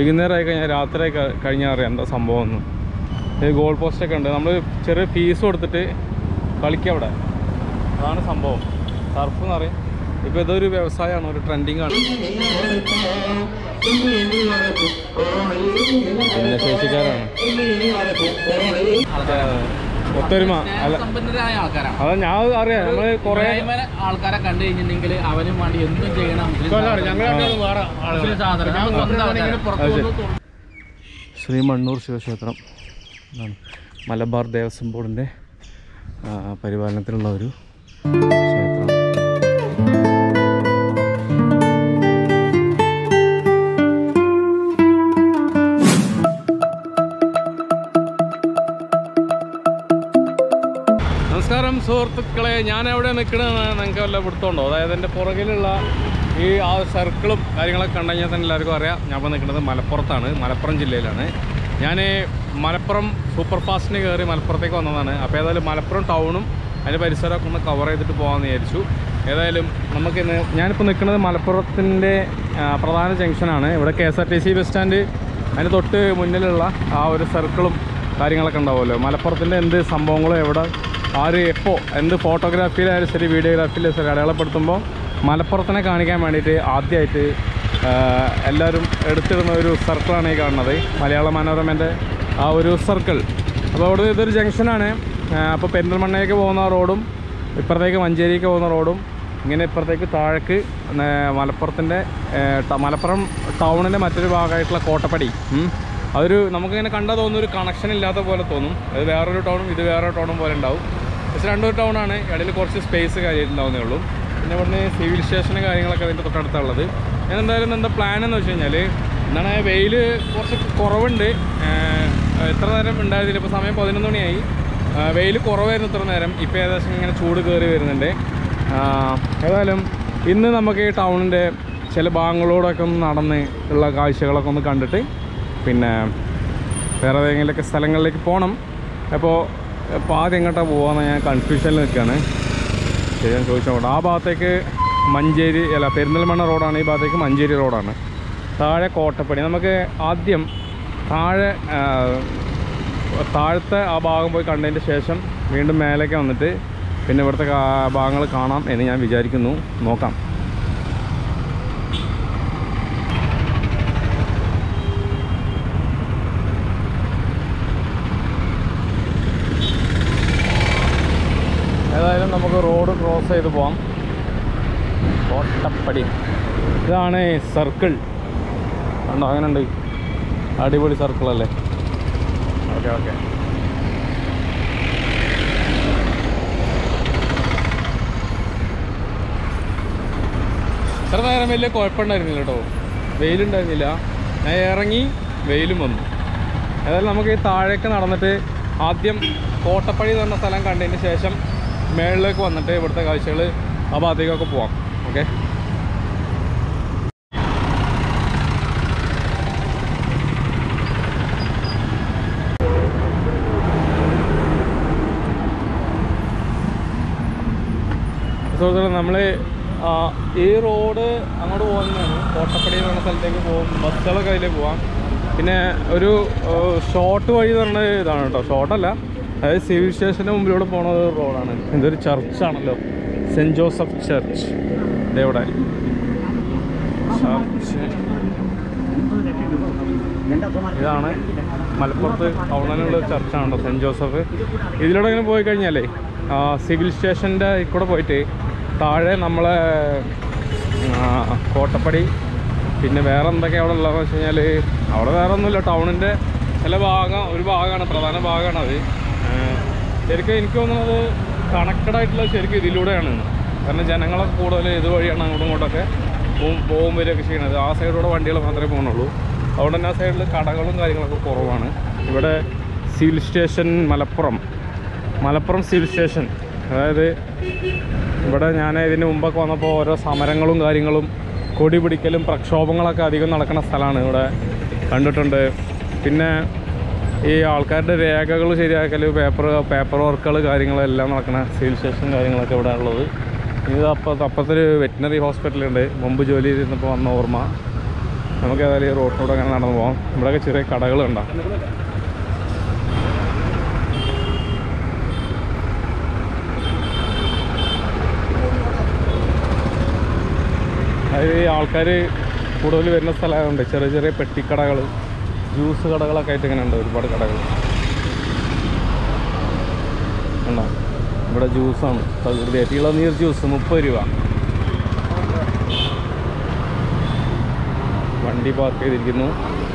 വൈകുന്നേരം ആയി കഴിഞ്ഞാൽ രാത്രി ആയി ക- കഴിഞ്ഞാൽ അറിയാം എന്താ സംഭവം എന്ന് ഇത് ഗോൾ പോസ്റ്റൊക്കെ ഉണ്ട് നമ്മൾ ചെറിയ ഫീസ് കൊടുത്തിട്ട് കളിക്കുക അവിടെ അതാണ് സംഭവം ടർഫ് എന്ന് പറയും ഇപ്പോൾ ഇതൊരു വ്യവസായമാണ് ഒരു ട്രെൻഡിങ് ആണ് ഭിന്നശേഷിക്കാരാണ് ആൾക്കാരാ. ഒത്തൊരുമ അല്ല സമ്പന്നരായ ആൾക്കാരാണ് അതാ ഞാൻ അറിയാം നമ്മൾ കുറേ കുറേ ആൾക്കാരെ കണ്ടു കഴിഞ്ഞിട്ടുണ്ടെങ്കിൽ അവനും വേണ്ടി എന്തും ചെയ്യണം മുസ്ലിം സാധനം. മുസ്ലിം സാധനം. ഞങ്ങൾ സ്വന്തം ആൾക്കാരാ. പുറത്ത് അത് ശരി. വന്ന് തൊ- ശ്രീ മണ്ണൂർ ശിവക്ഷേത്രം ഇതാണ് മലബാർ ദേവസ്വം ബോർഡിൻ്റെ ആ, പരിപാലനത്തിലുള്ള ഒരു ക്ഷേത്രം നമസ്കാരം സുഹൃത്തുക്കളെ ഞാൻ എവിടെ നിൽക്കണമെന്ന് നിങ്ങൾക്ക് വല്ല പിടുത്തമുണ്ടോ അതായത് എൻ്റെ പുറകിലുള്ള ഈ ആ സർക്കിളും കാര്യങ്ങളൊക്കെ കണ്ടു കഴിഞ്ഞാൽ തന്നെ എല്ലാവർക്കും അറിയാം ഞാൻ ഇപ്പോൾ നിൽക്കുന്നത് മലപ്പുറത്താണ് മലപ്പുറം ജില്ലയിലാണ് ഞാൻ മലപ്പുറം സൂപ്പർ ഫാസ്റ്റിന് കയറി മലപ്പുറത്തേക്ക് വന്നതാണ് അപ്പോൾ ഏതായാലും മലപ്പുറം ടൗണും അതിൻ്റെ പരിസരമൊക്കെ ഒന്ന് കവർ ചെയ്തിട്ട് പോകാമെന്ന് വിചാരിച്ചു ഏതായാലും നമുക്കിന്ന് ഞാനിപ്പോൾ നിൽക്കുന്നത് മലപ്പുറത്തിൻ്റെ ആ, പ്രധാന ജംഗ്ഷനാണ് ഇവിടെ K S R T C bus stand അതിന് തൊട്ട് മുന്നിലുള്ള ആ ഒരു സർക്കിളും കാര്യങ്ങളൊക്കെ ഉണ്ടാവുമല്ലോ മലപ്പുറത്തിൻ്റെ എന്ത് സംഭവങ്ങളും എവിടെ ആര് എപ്പോൾ എന്ത് ഫോട്ടോഗ്രാഫിയിലായാലും ശരി വീഡിയോഗ്രാഫിയിലും ശരി അടയാളപ്പെടുത്തുമ്പോൾ മലപ്പുറത്തിനെ കാണിക്കാൻ വേണ്ടിയിട്ട് ആദ്യമായിട്ട് എല്ലാവരും എടുത്തിടുന്ന ഒരു സർക്കിളാണ് ഈ കാണുന്നത് മലയാള മനോരമൻ്റെ ആ ഒരു സർക്കിൾ അപ്പോൾ അവിടെ ഇതൊരു ജംഗ്ഷനാണ് അപ്പോൾ പെരിന്തൽമണ്ണയ്ക്ക് പോകുന്ന റോഡും ഇപ്പുറത്തേക്ക് മഞ്ചേരിക്ക് പോകുന്ന റോഡും ഇങ്ങനെ ഇപ്പുറത്തേക്ക് താഴേക്ക് നേ- മലപ്പുറത്തിൻ്റെ ഏർ, ട- മലപ്പുറം ടൗണിൻ്റെ മറ്റൊരു ഭാഗമായിട്ടുള്ള കോട്ടപ്പടി ഉം. അതൊരു നമുക്കിങ്ങനെ കണ്ടാൽ തോന്നുന്ന ഒരു കണക്ഷൻ ഇല്ലാത്ത പോലെ തോന്നും അത് വേറൊരു ടൗണും ഇത് വേറൊരു ടൗണും പോലെ ഉണ്ടാവും പക്ഷേ രണ്ടൊരു ടൗണാണ് ഇടയിൽ കുറച്ച് സ്പേസ് കാര്യമായിട്ടുണ്ടാവുന്നേ ഉള്ളൂ പിന്നെ ഇവിടുന്ന് സിവിൽ സ്റ്റേഷനും കാര്യങ്ങളൊക്കെ അതിൻ്റെ തൊട്ടടുത്തുള്ളത് ഞാൻ എന്തായാലും എന്താ പ്ലാൻ എന്ന് വെച്ച് കഴിഞ്ഞാൽ എന്താണ് വെയിൽ കുറച്ച് കുറവുണ്ട് ഏർ, എത്ര നേരം ഉണ്ടായിരുന്നില്ല ഇപ്പോൾ സമയം പതിനൊന്ന് മണിയായി വെയിൽ കുറവായിരുന്നു ഇത്ര നേരം ഇപ്പോൾ ഏകദേശം ഇങ്ങനെ ചൂട് കയറി വരുന്നുണ്ട് ആ, ഏതായാലും ഇന്ന് നമുക്ക് ഈ ടൗണിൻ്റെ ചില ഭാഗങ്ങളോടൊക്കെ ഒന്ന് നടന്ന് ഉള്ള കാഴ്ചകളൊക്കെ ഒന്ന് കണ്ടിട്ട് പിന്നെ വേറെ ഏതെങ്കിലുമൊക്കെ സ്ഥലങ്ങളിലേക്ക് പോകണം അപ്പോൾ ഇപ്പോൾ ആദ്യം എങ്ങോട്ടാണ് പോകാമെന്ന് ഞാൻ കൺഫ്യൂഷനിൽ നിൽക്കുകയാണ് ശരി ഞാൻ ചോദിച്ചോട്ടെ ആ ഭാഗത്തേക്ക് മഞ്ചേരി അല്ല പെരിന്തൽമണ്ണ റോഡാണ് ഈ ഭാഗത്തേക്ക് മഞ്ചേരി റോഡാണ് താഴെ കോട്ടപ്പടി നമുക്ക് ആദ്യം താഴെ ആ, താഴത്തെ ആ ഭാഗം പോയി കണ്ടതിന് ശേഷം വീണ്ടും മേലേക്ക് വന്നിട്ട് പിന്നെ ഇവിടുത്തെ കാ- ഭാഗങ്ങൾ കാണാം എന്ന് ഞാൻ വിചാരിക്കുന്നു നോക്കാം ഏതായാലും നമുക്ക് റോഡ് ക്രോസ് ചെയ്ത് പോവാം കോട്ടപ്പടി ഇതാണ് സർക്കിൾ കണ്ടോ അങ്ങനെയുണ്ട് അടിപൊളി സർക്കിൾ അല്ലേ ഓക്കെ ഓക്കെ ഇത്ര നേരം വലിയ കുഴപ്പമുണ്ടായിരുന്നില്ല കേട്ടോ വെയിലുണ്ടായിരുന്നില്ല ഞാൻ ഇറങ്ങി വെയിലും വന്നു ഏതായാലും നമുക്ക് ഈ താഴേക്ക് നടന്നിട്ട് ആദ്യം കോട്ടപ്പടി എന്ന് പറഞ്ഞ സ്ഥലം കണ്ടതിന് ശേഷം മേളിലേക്ക് വന്നിട്ട് ഇവിടുത്തെ കാഴ്ചകൾ ആ ഭാഗത്തേക്കൊക്കെ പോവാം ഓക്കെ സുഹൃത്തുക്കളെ നമ്മൾ ഈ റോഡ് അങ്ങോട്ട് പോകുന്നതാണ് കോട്ടപ്പടി എന്ന് പറഞ്ഞ സ്ഥലത്തേക്ക് പോകും ബസ്സുകളൊക്കെ അതിലേക്ക് പോവാം പിന്നെ ഒരു ഷോർട്ട് വഴി എന്ന് പറഞ്ഞ ഇതാണ് കേട്ടോ ഷോർട്ടല്ല അതായത് സിവിൽ സ്റ്റേഷൻ്റെ മുമ്പിലൂടെ പോണ ഒരു റോഡാണ് ഇതൊരു ചർച്ചാണല്ലോ സെൻറ്റ് ജോസഫ് ചർച്ച് ഇതെവിടെ ചർച്ച് ഇതാണ് മലപ്പുറത്ത് ടൗണിലുള്ള ഒരു ചർച്ചാണ് കേട്ടോ സെൻറ്റ് ജോസഫ് ഇതിലൂടെ ഇങ്ങനെ പോയി കഴിഞ്ഞാലേ ആ, സിവിൽ സ്റ്റേഷൻ്റെ കൂടെ പോയിട്ട് താഴെ നമ്മളെ ആ, കോട്ടപ്പടി പിന്നെ വേറെ എന്തൊക്കെയാണ് അവിടെ ഉള്ളതെന്ന് വെച്ച് കഴിഞ്ഞാൽ അവിടെ വേറെ ഒന്നുമില്ല ടൗണിൻ്റെ ചില ഭാഗം ഒരു ഭാഗമാണ് പ്രധാന ഭാഗമാണ് അത് ശരിക്കും എനിക്ക് തോന്നുന്നത് കണക്റ്റഡ് ആയിട്ടുള്ള ശരിക്കും ഇതിലൂടെയാണ് കാരണം ജനങ്ങളൊക്കെ കൂടുതൽ ഇതുവഴിയാണ് അങ്ങോട്ടും ഇങ്ങോട്ടൊക്കെ പോവും പോവും വരികയൊക്കെ ചെയ്യണത് ആ സൈഡിലൂടെ വണ്ടികൾ മാത്രമേ പോകുന്നുള്ളൂ അതുകൊണ്ട് തന്നെ ആ സൈഡിൽ കടകളും കാര്യങ്ങളൊക്കെ കുറവാണ് ഇവിടെ civil station Malappuram Malappuram civil station അതായത് ഇവിടെ ഞാൻ ഇതിന് മുമ്പൊക്കെ വന്നപ്പോൾ ഓരോ സമരങ്ങളും കാര്യങ്ങളും കൊടി പിടിക്കലും പ്രക്ഷോഭങ്ങളൊക്കെ അധികം നടക്കുന്ന സ്ഥലമാണ് ഇവിടെ കണ്ടിട്ടുണ്ട് പിന്നെ ഈ ആൾക്കാരുടെ രേഖകൾ ശരിയാക്കൽ പേപ്പർ പേപ്പർ വർക്കുകൾ കാര്യങ്ങളെല്ലാം നടക്കുന്ന സിവിൽ സ്റ്റേഷൻ കാര്യങ്ങളൊക്കെ ഇവിടെ ഉള്ളത് ഇത് അപ്പോൾ അപ്പുറത്തൊരു വെറ്റിനറി ഹോസ്പിറ്റലുണ്ട് മുമ്പ് ജോലി ചെയ്തിരുന്നപ്പോൾ വന്ന ഓർമ്മ നമുക്ക് ഏതായാലും ഈ റോഡിലൂടെ അങ്ങനെ നടന്നു പോകാം ഇവിടെയൊക്കെ ചെറിയ കടകളുണ്ടോ അതായത് ഈ ആൾക്കാർ കൂടുതൽ വരുന്ന സ്ഥലമായതുകൊണ്ട് ചെറിയ ചെറിയ പെട്ടിക്കടകൾ ജ്യൂസ് കടകളൊക്കെ ആയിട്ട് ഇങ്ങനെ ഉണ്ട് ഒരുപാട് കടകൾ ഉണ്ടോ ഇവിടെ ജ്യൂസാണ് പ്രകൃതിയായിട്ട് ഇളനീർ ജ്യൂസ് മുപ്പത് രൂപ വണ്ടി പാർക്ക് ചെയ്തിരിക്കുന്നു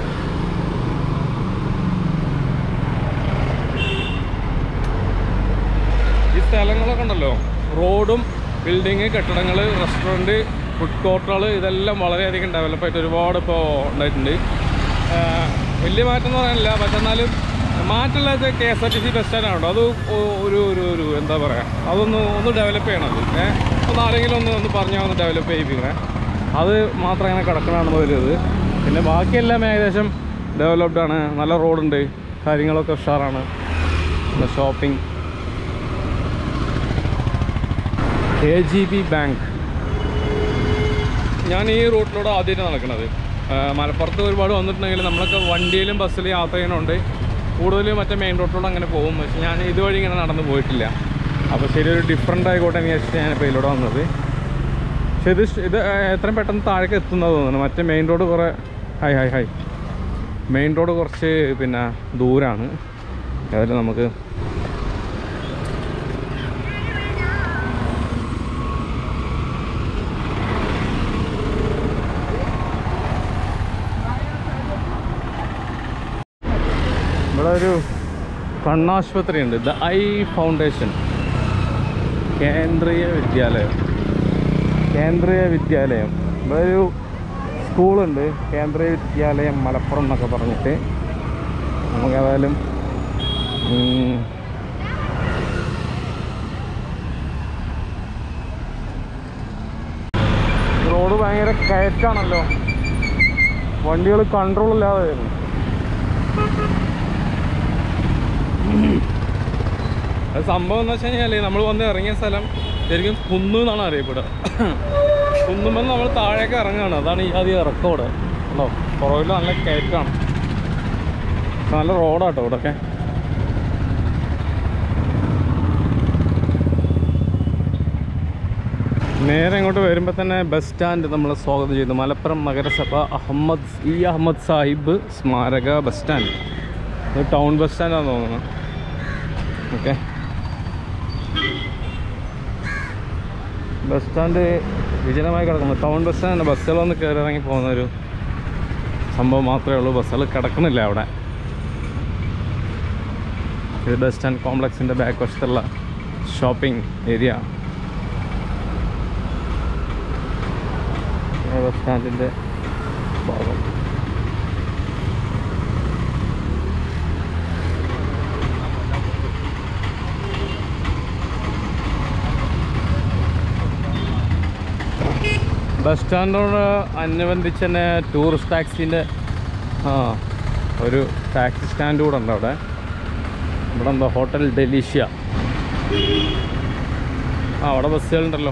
ഈ സ്ഥലങ്ങളൊക്കെ ഉണ്ടല്ലോ റോഡും ബിൽഡിങ് കെട്ടിടങ്ങൾ റെസ്റ്റോറൻറ്റ് ഫുഡ് കോർട്ടുകൾ ഇതെല്ലാം വളരെയധികം ഡെവലപ്പായിട്ട് ഒരുപാട് ഇപ്പോൾ ഉണ്ടായിട്ടുണ്ട് ആഹ് വലിയ മാറ്റം എന്ന് പറയാനില്ല പക്ഷെ എന്നാലും മാറ്റമുള്ളത് K S R T C bus സ്റ്റാൻഡാണോ അത് ഒ- ഒരു ഒരു ഒരു എന്താ പറയുക അതൊന്ന് ഒന്ന് ഡെവലപ്പ് ചെയ്യണം അത് ഏഹ് ഒന്ന് ആരെങ്കിലും ഒന്ന് ഒന്ന് പറഞ്ഞാൽ ഒന്ന് ഡെവലപ്പ് ചെയ്യിപ്പിക്കണേ അത് മാത്രം ഇങ്ങനെ കിടക്കണമെന്ന് വരുന്നത് പിന്നെ ബാക്കിയെല്ലാം ഏകദേശം ഡെവലപ്ഡ് ആണ് നല്ല റോഡുണ്ട് കാര്യങ്ങളൊക്കെ ഉഷാറാണ് പിന്നെ shopping K G B bank ഞാൻ ഈ റൂട്ടിലൂടെ ആദ്യമായിട്ട് നടക്കുന്നത് മലപ്പുറത്ത് ഒരുപാട് വന്നിട്ടുണ്ടെങ്കിൽ നമ്മളൊക്കെ വണ്ടിയിലും ബസ്സിലും യാത്ര ചെയ്യണമുണ്ട് കൂടുതലും മറ്റേ മെയിൻ റോഡിലൂടെ അങ്ങനെ പോകും പക്ഷെ ഞാൻ ഇതുവഴി ഇങ്ങനെ നടന്ന് പോയിട്ടില്ല അപ്പോൾ ശരി ഒരു ഡിഫറെൻ്റ് ആയിക്കോട്ടെ എന്ന് വിചാരിച്ചിട്ട് ഞാനിപ്പോൾ ഇതിലൂടെ വന്നത് പക്ഷെ ഇത് ഷ്- ഇത് ഏഹ്, എത്രയും പെട്ടെന്ന് താഴേക്ക് എത്തുന്നത് തോന്നുന്നു മറ്റേ മെയിൻ റോഡ് കുറേ high high high main road കുറച്ച് പിന്നെ ദൂരമാണ് ഏതായാലും നമുക്ക് ഇവിടെ ഒരു കണ്ണാശുപത്രി ഉണ്ട് ദ ഐ ഫൗണ്ടേഷൻ കേന്ദ്രീയ വിദ്യാലയം കേന്ദ്രീയ വിദ്യാലയം ഇവിടെ ഒരു സ്കൂളുണ്ട് കേന്ദ്രീയ വിദ്യാലയം മലപ്പുറം എന്നൊക്കെ പറഞ്ഞിട്ട് നമുക്ക് ഏതായാലും ഉം, റോഡ് ഭയങ്കര കയറ്റാണല്ലോ വണ്ടികൾ കൺട്രോൾ ഇല്ലാതെ വരുന്നു അത് സംഭവം എന്ന് വെച്ച് കഴിഞ്ഞാൽ നമ്മൾ വന്ന് ഇറങ്ങിയ സ്ഥലം ശരിക്കും കുന്നു എന്നാണ് അറിയപ്പെടുക കുന്നുമ്പോൾ നമ്മൾ താഴേക്ക് ഇറങ്ങുകയാണ് അതാണ് ഈ ആദ്യം ഇറക്കം ഇവിടെ ഉണ്ടോ പുറകിൽ നല്ല കയറ്റാണ് നല്ല റോഡാട്ടോ ഇവിടെയൊക്കെ നേരെ ഇങ്ങോട്ട് വരുമ്പോൾ തന്നെ ബസ് സ്റ്റാൻഡ് നമ്മൾ സ്വാഗതം ചെയ്തു മലപ്പുറം നഗരസഭ അഹമ്മദ് ഇ അഹമ്മദ് സാഹിബ് സ്മാരക ബസ് സ്റ്റാൻഡ് ഇത് ടൗൺ ബസ് സ്റ്റാൻഡാണെന്ന് തോന്നുന്നു ഓക്കെ ബസ് സ്റ്റാൻഡ് വിജനമായി കിടക്കുന്നു ടൗൺ ബസ് സ്റ്റാൻഡ് ബസ്സുകളൊന്ന് കയറി ഇറങ്ങി പോകുന്ന ഒരു സംഭവം മാത്രമേ ഉള്ളൂ ബസ്സുകൾ കിടക്കുന്നില്ല അവിടെ ഇത് ബസ് സ്റ്റാൻഡ് കോംപ്ലക്സിൻ്റെ ബാക്ക് വശത്തുള്ള ഷോപ്പിംഗ് ഏരിയ ബസ് സ്റ്റാൻഡിൻ്റെ ഭാഗം ബസ് സ്റ്റാൻഡിനോട് അനുബന്ധിച്ച് തന്നെ ടൂറിസ്റ്റ് ടാക്സിൻ്റെ ആ ഒരു ടാക്സി സ്റ്റാൻഡ് കൂടെ ഉണ്ട് അവിടെ ഇവിടെ എന്താ ഹോട്ടൽ ഡെലീഷ്യ ആ അവിടെ ബസ്സുകളുണ്ടല്ലോ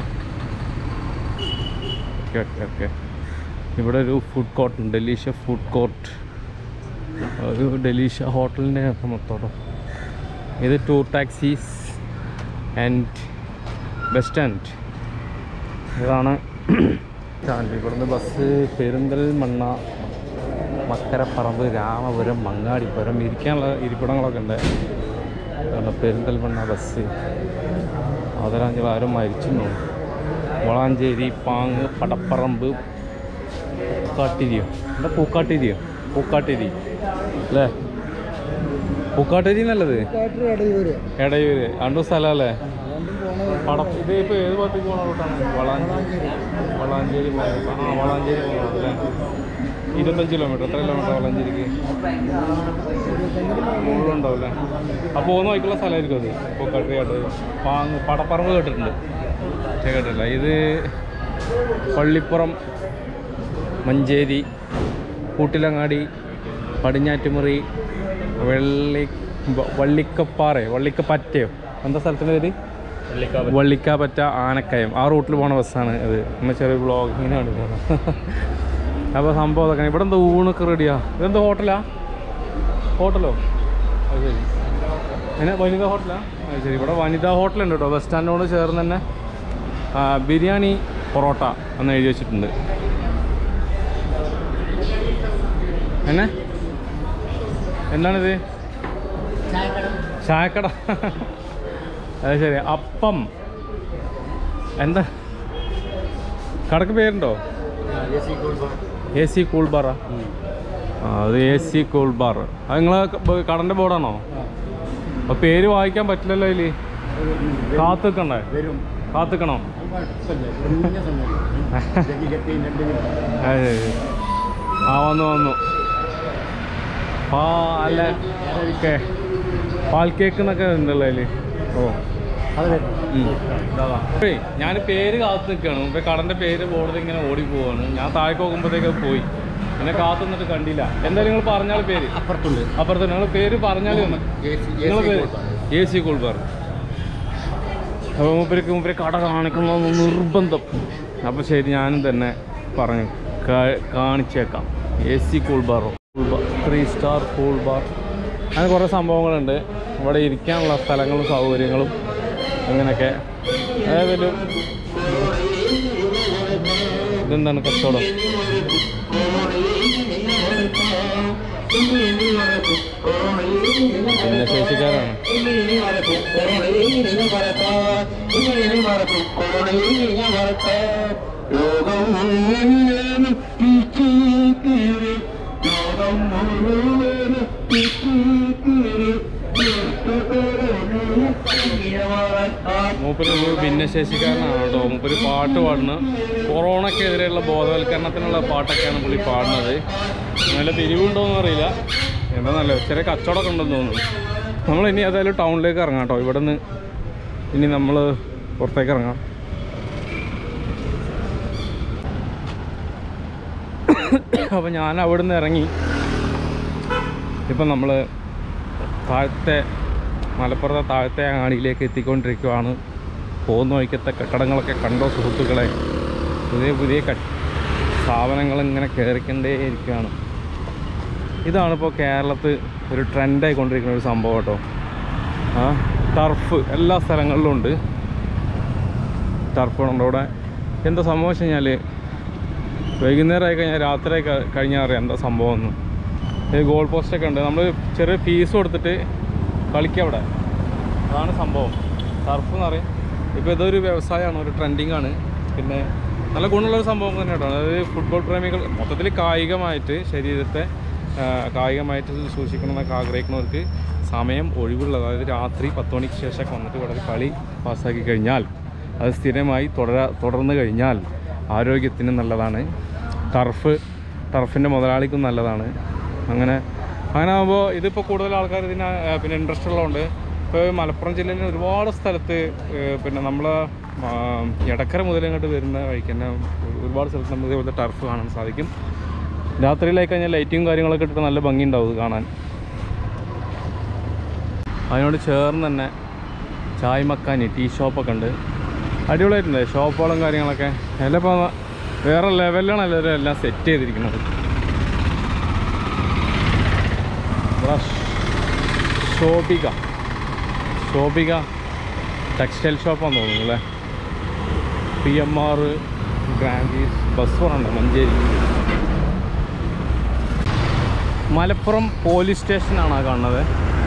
ഓക്കെ ഓക്കെ ഓക്കെ ഇവിടെ ഒരു ഫുഡ് കോർട്ട് ഉണ്ട് ഡെലീഷ്യ ഫുഡ് കോർട്ട് ഒരു ഡെലീഷ്യ ഹോട്ടലിൻ്റെ മൊത്തോട്ടോ ഇത് tour taxis and bus stand ഇതാണ് സ്റ്റാൻഡ് ഇവിടുന്ന് ബസ് പെരിന്തൽമണ്ണ മക്കരപ്പറമ്പ് രാമപുരം മങ്ങാടിപ്പുരം ഇരിക്കാനുള്ള ഇരിപ്പിടങ്ങളൊക്കെ ഉണ്ട് അതുകൊണ്ട് പെരിന്തൽമണ്ണ ബസ് അതിലാഞ്ചൽ ആരും മരിച്ചു വളാഞ്ചേരി പാങ്ങ് പടപ്പറമ്പ് പൂക്കാട്ടിരിയോ എന്താ പൂക്കാട്ടിരിയോ പൂക്കാട്ടിരി അല്ലേ പൂക്കാട്ടിരി നല്ലത് എടയൂര് രണ്ടു സ്ഥലമല്ലേ പട ഇത് ഇപ്പോൾ ഏത് ഭാഗത്തേക്ക് പോകണ റൂട്ടാണ് വളാഞ്ചേരി വളാഞ്ചേരി പോകണം. ആ വളാഞ്ചേരി പോകണം അല്ലേ ഇരുപത്തഞ്ച് കിലോമീറ്റർ എത്ര കിലോമീറ്റർ വളാഞ്ചേരിക്ക് മുകളിലുണ്ടാവും അല്ലേ അപ്പോൾ പോകുന്ന വഴിക്കുള്ള സ്ഥലമായിരിക്കും അത് പൂക്കാട്ടിരിയാട്ട് പാങ്ങ് പടപ്പറമ്പ് കേട്ടിട്ടുണ്ട് പക്ഷേ കേട്ടില്ല ഇത് പള്ളിപ്പുറം മഞ്ചേരി കൂട്ടിലങ്ങാടി പടിഞ്ഞാറ്റുമുറി വെള്ളി വ- വള്ളിക്കപ്പാറ വള്ളിക്കപ്പറ്റയോ എന്താ സ്ഥലത്തിൻ്റെ പേര് വള്ളിക്കാപ്പറ്റ ആനക്കയം ആ റൂട്ടിൽ പോണ ബസ്സാണ് ഇത് നമ്മൾ ചെറിയ ബ്ലോഗിങ്ങിനാണ് പോകുന്നത് അപ്പോൾ സംഭവം അതൊക്കെ ഇവിടെ എന്താ ഊണൊക്കെ റെഡിയാ ഇതെന്താ ഹോട്ടലാ ഹോട്ടലോ അത് ശരി എന്നെ വനിതാ ഹോട്ടലാ അത് ശരി ഇവിടെ വനിതാ ഹോട്ടലുണ്ട് കേട്ടോ ബസ് സ്റ്റാൻഡിനോട് ചേർന്ന് തന്നെ ആ, ബിരിയാണി പൊറോട്ട എന്ന് എഴുതി വെച്ചിട്ടുണ്ട് എന്നെ എന്താണിത് ചായക്കട അത് ശരി അപ്പം എന്താ കടക്ക് പേരുണ്ടോ എ സി കൂൾ ബാറാ ആ അത് എ സി കൂൾ ബാർ അത് നിങ്ങളെ കടൻ്റെ ബോർഡാണോ അപ്പോൾ പേര് വായിക്കാൻ പറ്റില്ലല്ലോ അതിൽ കാത്തുക്കണ്ടേ വരും കാത്തുക്കണോ അത് ശരി. ആ വന്നു വന്നു പാല കേ പാൽ കേക്ക് എന്നൊക്കെ ഉണ്ടല്ലോ അതിൽ ഓ ഞാൻ പേര് കാത്തു നിൽക്കുകയാണ് മുമ്പേ കടൻ്റെ പേര് ബോർഡിൽ ഇങ്ങനെ ഓടി പോവാണ് ഞാൻ താഴേക്ക് നോക്കുമ്പോഴത്തേക്ക് പോയി എന്നെ കാത്തു നിന്നിട്ട് കണ്ടില്ല എന്തായാലും നിങ്ങൾ പറഞ്ഞാൽ പേര് അപ്പുറത്തുണ്ട് അപ്പുറത്ത് നിങ്ങൾ പേര് പറഞ്ഞാൽ നിങ്ങൾ പേര് എ സി കൂൾബാർ അപ്പോൾ മൂപ്പർക്ക് മൂപ്പര് കട കാണിക്കണം നിർബന്ധം അപ്പോൾ ശരി ഞാനും തന്നെ പറഞ്ഞു കാ- കാണിച്ചേക്കാം എ സി കൂൾ ബാറോ cool bar three star cool bar അങ്ങനെ കുറേ സംഭവങ്ങളുണ്ട് ഇവിടെ ഇരിക്കാനുള്ള സ്ഥലങ്ങളും സൗകര്യങ്ങളും അങ്ങനെയൊക്കെ അതായത് ഇതെന്താണ് കച്ചവടം ഭിന്നശേഷിക്കാരാണ് മൂപ്പര് ഒരു ഭിന്നശേഷിക്കാരനാണ് കേട്ടോ മൂപ്പര് പാട്ട് പാടുന്നത് കൊറോണക്കെതിരെയുള്ള ബോധവൽക്കരണത്തിനുള്ള പാട്ടൊക്കെയാണ് പുള്ളി പാടുന്നത് നല്ല പിരിവുണ്ടോയെന്ന് അറിയില്ല എന്താ നല്ല ചെറിയ കച്ചവടമൊക്കെ ഉണ്ടെന്ന് തോന്നുന്നു നമ്മൾ ഇനി ഏതായാലും ടൗണിലേക്ക് ഇറങ്ങാം കേട്ടോ ഇവിടെ നിന്ന് ഇനി നമ്മൾ പുറത്തേക്ക് ഇറങ്ങാം അപ്പോൾ ഞാൻ അവിടെ നിന്ന് ഇറങ്ങി ഇപ്പം നമ്മൾ താഴത്തെ മലപ്പുറത്തെ താഴത്തെ അങ്ങാടിയിലേക്ക് എത്തിക്കൊണ്ടിരിക്കുകയാണ് പോകുന്ന വഴിക്കത്തെ കെട്ടിടങ്ങളൊക്കെ കണ്ടോ സുഹൃത്തുക്കളെ പുതിയ പുതിയ കെ സ്ഥാപനങ്ങൾ ഇങ്ങനെ കയറിക്കൊണ്ടേ ഇരിക്കുകയാണ് ഇതാണിപ്പോൾ കേരളത്തിൽ ഒരു ട്രെൻഡായി കൊണ്ടിരിക്കുന്ന ഒരു സംഭവം കേട്ടോ ആ ടർഫ് എല്ലാ സ്ഥലങ്ങളിലും ഉണ്ട് ടർഫ് ഉണ്ട് അവിടെ എന്താ സംഭവം വെച്ച് കഴിഞ്ഞാൽ വൈകുന്നേരമായി കഴിഞ്ഞാൽ രാത്രി കഴിഞ്ഞാൽ അറിയാം എന്താ സംഭവം എന്ന് ഇത് ഗോൾ പോസ്റ്റൊക്കെ ഉണ്ട് നമ്മൾ ചെറിയ ഫീസ് കൊടുത്തിട്ട് കളിക്കുക അവിടെ അതാണ് സംഭവം ടർഫ് എന്ന് പറയും ഇപ്പോൾ ഇതൊരു വ്യവസായമാണ് ഒരു ട്രെൻഡിങ് ആണ് പിന്നെ നല്ല ഗുണമുള്ളൊരു സംഭവം തന്നെ കേട്ടോ അതായത് ഫുട്ബോൾ പ്രേമികൾ മൊത്തത്തിൽ കായികമായിട്ട് ശരീരത്തെ ആ, കായികമായിട്ട് സൂക്ഷിക്കണം എന്നൊക്കെ ആഗ്രഹിക്കുന്നവർക്ക് സമയം ഒഴിവുള്ളത് അതായത് രാത്രി പത്ത് മണിക്ക് ശേഷമൊക്കെ വന്നിട്ട് ഇവിടെ ഒരു കളി പാസ്സാക്കി കഴിഞ്ഞാൽ അത് സ്ഥിരമായി തുടര തുടർന്ന് കഴിഞ്ഞാൽ ആരോഗ്യത്തിന് നല്ലതാണ് ടർഫ് ടർഫിൻ്റെ മുതലാളിക്കും നല്ലതാണ് അങ്ങനെ അങ്ങനെ ആകുമ്പോൾ ഇതിപ്പോൾ കൂടുതൽ ആൾക്കാർ ഇതിന് ആ, പിന്നെ ഇൻട്രസ്റ്റ് ഉള്ളതുകൊണ്ട് ഇപ്പോൾ മലപ്പുറം ജില്ലയിൽ ഒരുപാട് സ്ഥലത്ത് ഏ, പിന്നെ നമ്മൾ എടക്കര മുതൽ ഇങ്ങോട്ട് വരുന്ന വഴിക്ക് തന്നെ ഒരു- ഒരുപാട് സ്ഥലത്ത് നമുക്ക് ഇതുപോലത്തെ ടർഫ് കാണാൻ സാധിക്കും രാത്രിയിലായി കഴിഞ്ഞാൽ ലൈറ്റും കാര്യങ്ങളൊക്കെ ഇട്ടിട്ട് നല്ല ഭംഗി ഉണ്ടാവും ഇത് കാണാൻ അതിനോട് ചേർന്ന് തന്നെ ചായ് മക്കാനി ടീ ഷോപ്പൊക്കെ ഉണ്ട് അടിപൊളിയായിട്ടുണ്ട് ഷോപ്പുകളും കാര്യങ്ങളൊക്കെ എല്ലാം ഇപ്പോൾ വേറെ ലെവലിലാണ് എല്ലാവരും എല്ലാം സെറ്റ് ചെയ്തിരിക്കുന്നത് ഇവിടെ ശോഭിക ശോഭിക ടെക്സ്റ്റൈൽ ഷോപ്പാന്ന് തോന്നുന്നു അല്ലേ P M R Grandees bus ഉണ്ട് മഞ്ചേരി മലപ്പുറം പോലീസ് സ്റ്റേഷനാണ് ആ കാണുന്നത്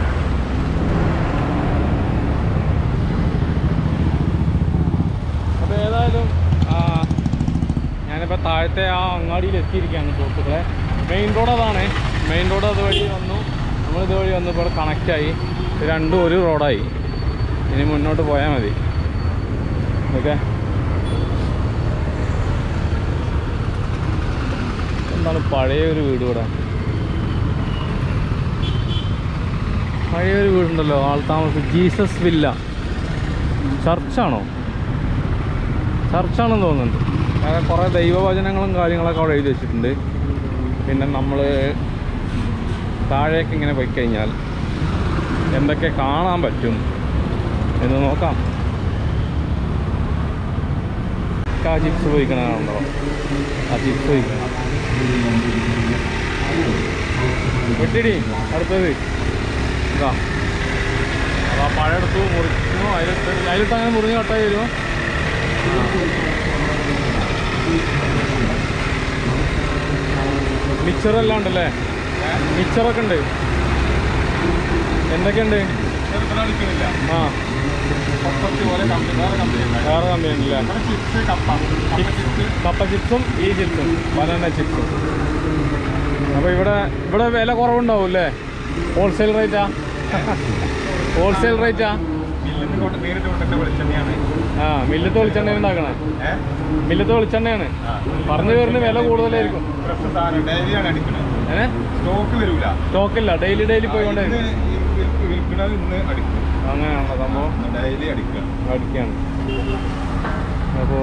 അപ്പോൾ ഏതായാലും ആ, ഞാനിപ്പോൾ താഴത്തെ ആ അങ്ങാടിയിൽ എത്തിയിരിക്കുകയാണ് സുഹൃത്തുക്കളെ മെയിൻ റോഡ് അതാണ് മെയിൻ റോഡ് അതുവഴി വന്നു നമ്മൾ ഇതുവഴി വന്നു ഇപ്പോൾ കണക്റ്റായി രണ്ടും ഒരു റോഡായി ഇനി മുന്നോട്ട് പോയാൽ മതി ഓക്കെ എന്താണ് പഴയ ഒരു വീട് ഇവിടെ പഴയ ഒരു വീടുണ്ടല്ലോ ആൾ താമസം ജീസസ് വില്ല ചർച്ചാണോ ചർച്ചാണെന്ന് തോന്നുന്നുണ്ട് അങ്ങനെ കുറേ ദൈവവചനങ്ങളും കാര്യങ്ങളൊക്കെ അവിടെ എഴുതി വെച്ചിട്ടുണ്ട് പിന്നെ നമ്മൾ താഴേക്ക് ഇങ്ങനെ പോയി കഴിഞ്ഞാൽ എന്തൊക്കെ കാണാൻ പറ്റും എന്ന് നോക്കാം ആ ചിപ്സ് പോയിക്കണോ ആ ചിപ്സ് പോയിക്കണം വെട്ടിടി അടുത്തത് ഇതാ അപ്പൊ ആ പഴം എടുത്തു മുറിക്കുന്നു അതിലിട്ട് അതിലിട്ട് അങ്ങനെ മുറിഞ്ഞ് കട്ടായി വരുമോ മിക്സറെല്ലാം ഉണ്ടല്ലേ മിക്സറൊക്കെ ഉണ്ട് എന്തൊക്കെയുണ്ട് ആ വേറെ കമ്പനി ഉണ്ടല്ലേ കപ്പ ചിപ്സും ഈ ചിപ്സും ബനാന ചിപ്സും അപ്പോൾ ഇവിടെ ഇവിടെ വില കുറവുണ്ടാവും അല്ലേ ഹോൾസെയിൽ റേറ്റാ ഹോൾസെയിൽ റേറ്റാ ആ മില്ലത്ത് വെളിച്ചെണ്ണ ഉണ്ടാക്കണേ മില്ലത്ത് വെളിച്ചെണ്ണയാണ് പറഞ്ഞു വരുന്ന വില കൂടുതലായിരിക്കും ഏ സ്റ്റോക്ക് വരൂല സ്റ്റോക്കില്ല ഡെയിലി ഡെയിലി പോയിക്കൊണ്ടേ ഇന്ന് ഈ വിൽക്കണത് ഇന്ന് അടിക്കും അങ്ങനെയാണല്ലോ സംഭവം ഡെയിലി അടിക്കുക അടിക്കാണ് അപ്പോൾ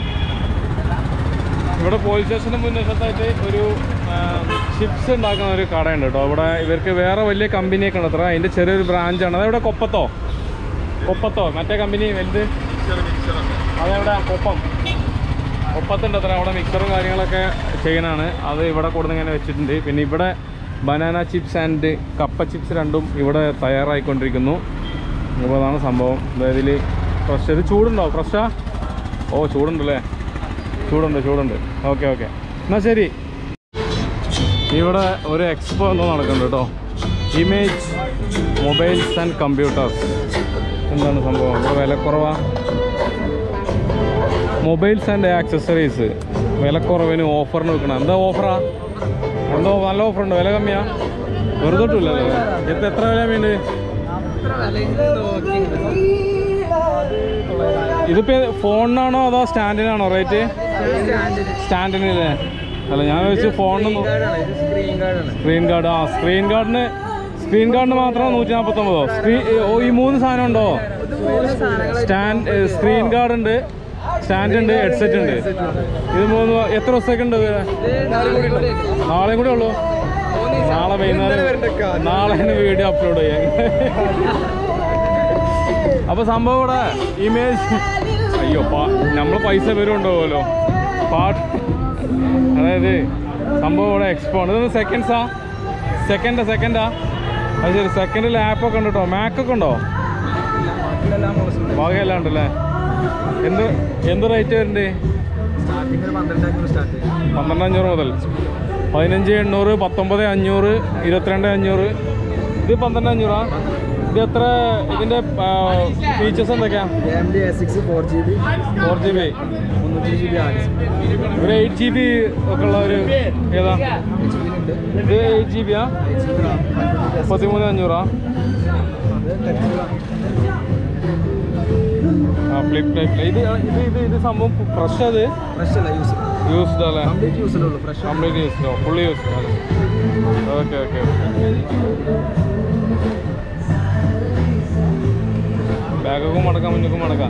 ഇവിടെ പോലീസ് സ്റ്റേഷന് മുൻവശത്തായിട്ട് ഒരു ചിപ്സ് ഉണ്ടാക്കുന്ന ഒരു കടയുണ്ട് കേട്ടോ അവിടെ ഇവർക്ക് വേറെ വലിയ കമ്പനിയൊക്കെ ഉണ്ട് അത്ര അതിൻ്റെ ചെറിയൊരു ബ്രാഞ്ചാണ് അതെവിടെ കൊപ്പത്തോ കൊപ്പത്തോ മറ്റേ കമ്പനി വലുത് അതെവിടെ കൊപ്പം കൊപ്പത്തുണ്ട് അത്ര അവിടെ മിക്സറും കാര്യങ്ങളൊക്കെ ചെയ്യണതാണ് അത് ഇവിടെ കൊടുന്ന് ഇങ്ങനെ വെച്ചിട്ടുണ്ട് പിന്നെ ഇവിടെ banana chips and kappa chips രണ്ടും ഇവിടെ തയ്യാറായിക്കൊണ്ടിരിക്കുന്നു അപ്പോൾ അതാണ് സംഭവം അതായത് ഇതിൽ ഫ്രഷ് ഇത് ചൂടുണ്ടോ ഫ്രഷാ ഓ ചൂടുണ്ടല്ലേ ചൂടുണ്ട് ചൂടുണ്ട് ഓക്കെ ഓക്കെ എന്നാൽ ശരി ഇവിടെ ഒരു എക്സ്പോ എന്തോ നടക്കുന്നുണ്ട് കേട്ടോ ഇമേജ് മൊബൈൽസ് ആൻഡ് കമ്പ്യൂട്ടേഴ്സ് എന്താണ് സംഭവം ഇവിടെ വിലക്കുറവാ മൊബൈൽസ് ആൻഡ് ആക്സസറീസ് വിലക്കുറവിന് ഓഫറിന് വെക്കണം എന്താ ഓഫറാ എന്തോ നല്ല ഓഫറുണ്ട് വില കമ്മിയാ വെറുതെ ഇട്ടില്ലല്ലോ എത്ര എത്ര വില വേണ്ടി ഇതിപ്പോ ഫോണിനാണോ അതോ സ്റ്റാൻഡിനാണോ റേറ്റ് സ്റ്റാൻഡിനല്ലേ അല്ല ഞാൻ വെച്ച് ഫോണിന് സ്ക്രീൻ ഗാർഡ് ആ സ്ക്രീൻ ഗാർഡിന് സ്ക്രീൻ ഗാർഡിന് മാത്രം നൂറ്റി നാൽപ്പത്തൊമ്പതോ സ്ക്രീൻ ഓ ഈ മൂന്ന് സാധനം ഉണ്ടോ സ്റ്റാൻഡ് സ്ക്രീൻ ഗാർഡ് ഉണ്ട് സ്റ്റാൻഡ് ഉണ്ട് ഹെഡ്സെറ്റ് ഉണ്ട് ഇത് മൂന്ന് എത്ര ദിവസത്തേക്ക് ഉണ്ട് ഇത് നാളെയും കൂടെ ഉള്ളൂ നാളെ വൈകുന്നേരം നാളെ വീഡിയോ അപ്ലോഡ് ചെയ്യാം അപ്പൊ സംഭവം ഇവിടെ ഇമേജ് അയ്യോ പാ നമ്മൾ പൈസ വരുന്നുണ്ടാവുമല്ലോ പാട്ട് അതായത് സംഭവം ഇവിടെ എക്സ്പോ ആണ് ഇതൊന്ന് സെക്കൻഡ്സാ സെക്കൻഡാ സെക്കൻഡാ അത് ശരി സെക്കൻഡ് ലാപ്പൊക്കെ ഉണ്ട് കേട്ടോ മാക്കൊക്കെ ഉണ്ടോ വകയെല്ലാം ഉണ്ടല്ലേ എന്ത് എന്ത് റേറ്റ് വരുന്നുണ്ട് പന്ത്രണ്ട് അഞ്ഞൂറ് മുതൽ പതിനഞ്ച് എണ്ണൂറ് പത്തൊമ്പത് അഞ്ഞൂറ് ഇരുപത്തിരണ്ട് അഞ്ഞൂറ് ഇത് പന്ത്രണ്ട് അഞ്ഞൂറാ ഇത് എത്ര ഇതിൻ്റെ ഫീച്ചേഴ്സ് എന്തൊക്കെയാ ഫോർ ജി ബി ഒരു എയ്റ്റ് ജി ബി ഒക്കെ ഉള്ള ഒരു ഏതാ ഇത് എയ്റ്റ് ജി ബിയാ പതിമൂന്ന് അഞ്ഞൂറാ ആ ഫ്ലിപ്പ് ടൈപ്പ് ഇത് ഇത് ഇത് ഇത് സംഭവം ഫ്രഷ് അത് യൂസ്ഡ് അല്ലേ കംപ്ലീറ്റ് യൂസ്ഡോ ഫുള്ളി യൂസ്ഡ് അല്ലേ ഓക്കെ ഓക്കെ ബാഗൊക്കെ മടക്കാം മുന്നോക്കും മടക്കാം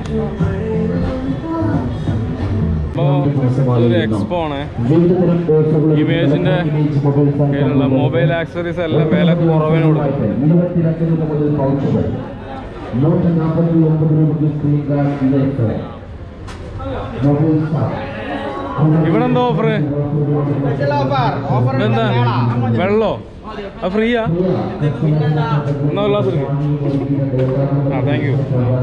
അപ്പോൾ അതൊരു എക്സ്പോ ആണ് ഇമേജിന്റെ കയ്യിലുള്ള മൊബൈൽ ആക്സറീസ് എല്ലാം വില കുറവിന് കൊടുക്കും നൂറ്റി നാൽപ്പത്തി ഒമ്പത് രൂപയ്ക്ക് സ്ക്രീൻ ഗാർഡിലേക്ക് ഇവിടെ എന്താ ഓഫർ എന്താ വെള്ളോ അത് ഫ്രീയാ എന്നാ ഒരു ഗ്ലാസ് എടുക്ക് ആ താങ്ക് യു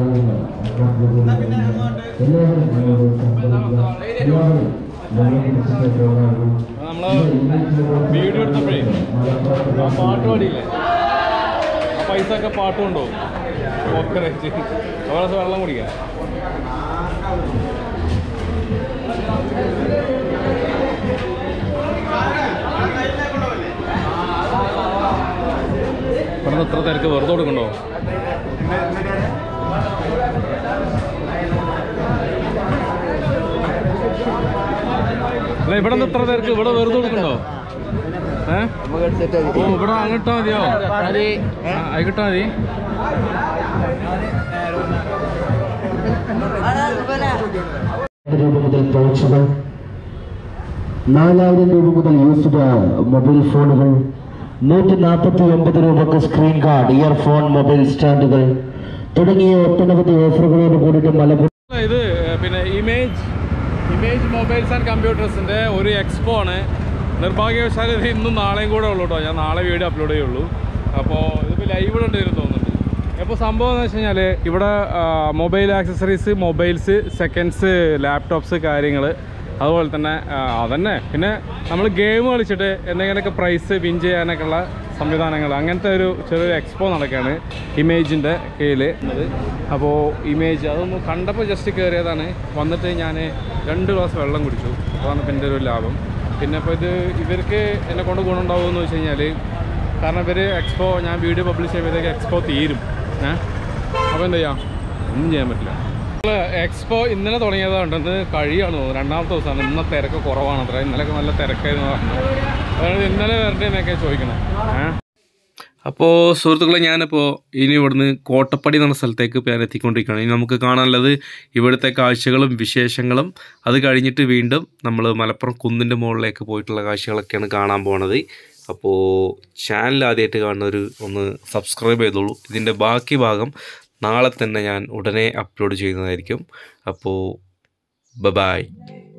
നമ്മള് വീഡിയോ എടുത്തപ്പോഴേ ആ പാട്ട് പാടിയില്ലേ ആ പൈസ ഒക്കെ പാട്ട് കൊണ്ടുപോകും ഒക്കെ വെച്ച് അവിടെ വെള്ളം കുടിക്കാം ഇവിടെ ഇത്ര തിരക്ക് വെറുതെ കൊടുക്കണ്ടോ അല്ല ഇവിടെ ഇത്ര തിരക്ക് ഇവിടെ വെറുതെ കൊടുക്കണ്ടോ ഏ ഓ ഇവിടെ അങ്ങിട്ടാ മതിയോ ആ, ആയിക്കിട്ടാ മതി രൂപ മുതൽ പൗച്ചുകൾ നാലായിരം രൂപ മുതൽ യൂസ്ഡ് മൊബൈൽ ഫോണുകൾ നൂറ്റി നാൽപ്പത്തി ഒമ്പത് രൂപക്ക് സ്ക്രീൻ ഗാർഡ് ഇയർഫോൺ മൊബൈൽ സ്റ്റാൻഡുകൾ തുടങ്ങിയ ഒട്ടനവധി ഓഫറുകളോട് കൂടിയിട്ട് മലപ്പുറം ഇത് ഏ, പിന്നെ ഇമേജ് ഇമേജ് മൊബൈൽസ് ആൻഡ് കമ്പ്യൂട്ടേഴ്സിൻ്റെ ഒരു എക്സ്പോ ആണ് നിർഭാഗ്യവശാൽ ഇത് ഇന്നും നാളെയും കൂടെ ഉള്ളൂ കേട്ടോ ഞാൻ നാളെ വീഡിയോ അപ്ലോഡ് ചെയ്യുള്ളൂ അപ്പോൾ ഇതിപ്പോൾ ലൈവ് ഉണ്ടെന്ന് തോന്നുന്നുണ്ട് അപ്പോൾ സംഭവം എന്ന് വെച്ച് കഴിഞ്ഞാൽ ഇവിടെ mobile accessories mobiles seconds laptops കാര്യങ്ങൾ അതുപോലെ തന്നെ ആ, അതന്നെ പിന്നെ നമ്മൾ ഗെയിം കളിച്ചിട്ട് എന്തെങ്കിലുമൊക്കെ പ്രൈസ് വിൻ ചെയ്യാനൊക്കെ ഉള്ള സംവിധാനങ്ങൾ അങ്ങനത്തെ ഒരു ചെറിയൊരു എക്സ്പോ നടക്കുകയാണ് ഇമേജിൻ്റെ കീഴിൽ അപ്പോൾ ഇമേജ് അതൊന്ന് കണ്ടപ്പോൾ ജസ്റ്റ് കയറിയതാണ് വന്നിട്ട് ഞാൻ രണ്ട് ഗ്ലാസ് വെള്ളം കുടിച്ചു അതാണ് ഇപ്പം എൻ്റെ ഒരു ലാഭം പിന്നെ ഇപ്പോൾ ഇത് ഇവർക്ക് എന്നെ കൊണ്ട് ഗുണമുണ്ടാവുമെന്ന് വെച്ച് കഴിഞ്ഞാൽ കാരണം ഇവർ എക്സ്പോ ഞാൻ വീഡിയോ പബ്ലിഷ് ചെയ്യുമ്പോഴത്തേക്ക് എക്സ്പോ തീരും ഏഹ് അപ്പോൾ എന്താ ചെയ്യാം ഒന്നും ചെയ്യാൻ പറ്റില്ല എക്സ്പോ ഇന്നലെ തുടങ്ങിയതുകൊണ്ട് ഇന്ന് കഴിയാണ് തോന്നുന്നു രണ്ടാമത്തെ ദിവസമാണ് ഇന്ന തിരക്ക് കുറവാണ് അത്ര ഇന്നലെയൊക്കെ നല്ല തിരക്കായിരുന്നു പറഞ്ഞു അതായത് ഇന്നലെ വരട്ടെ എന്നൊക്കെ ചോദിക്കണം ഏഹ് അപ്പോൾ സുഹൃത്തുക്കളെ ഞാനിപ്പോൾ ഇനി ഇവിടുന്ന് കോട്ടപ്പടി എന്ന സ്ഥലത്തേക്ക് ഇപ്പോൾ ഞാൻ എത്തിക്കൊണ്ടിരിക്കുകയാണ് ഇനി നമുക്ക് കാണാനുള്ളത് ഇവിടുത്തെ കാഴ്ചകളും വിശേഷങ്ങളും അത് കഴിഞ്ഞിട്ട് വീണ്ടും നമ്മൾ മലപ്പുറം കുന്നിൻ്റെ മുകളിലേക്ക് പോയിട്ടുള്ള കാഴ്ചകളൊക്കെയാണ് കാണാൻ പോണത് അപ്പോൾ ചാനൽ ആദ്യമായിട്ട് കാണുന്നവർ ഒന്ന് സബ്സ്ക്രൈബ് ചെയ്തോളൂ ഇതിൻ്റെ ബാക്കി ഭാഗം നാളെ തന്നെ ഞാൻ ഉടനെ അപ്ലോഡ് ചെയ്യുന്നതായിരിക്കും അപ്പോൾ ബ ബായ്